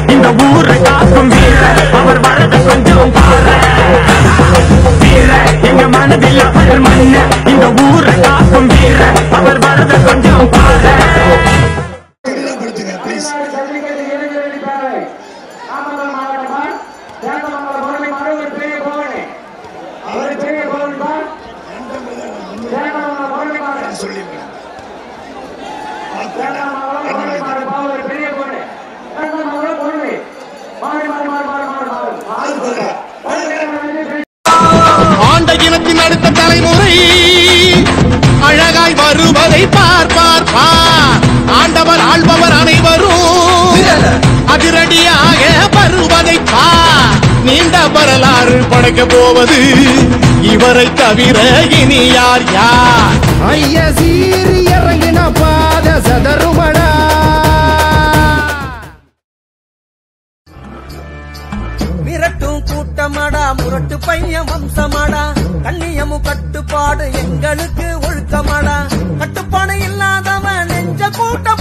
இந்த ஊரை காக்கும் வீர அவர் வரத கொஞ்சம் பாரு வீர எங்க மனதில் அவர் மண்ண இந்த ஊரை காக்கும் வீர அவர் வரத கொஞ்சம் பாரு திருடப்படுத்துங்க ப்ளீஸ் சொல்லிருக்கேன் ஆண்ட இனத்தின் அடுத்த தலைமுறை அழகாய் வருவதை பார் பார் பார் ஆண்டவர் ஆள்பவர் அனைவரும் அதிரடியாக வருவதை பார் நீண்ட வரலாறு படைக்க போவது இவரை தவிர இனி யார் யார் ஐய சீறி இறங்கின பாத சதறுமடா மிரட்டும் கூட்டமாடா முரட்டு பையன் வம்சமாடா கண்ணியமும் கட்டுப்பாடு எங்களுக்கு ஒழுக்கமாடா கட்டுப்பாடு இல்லாதவன் நெஞ்ச கூட்ட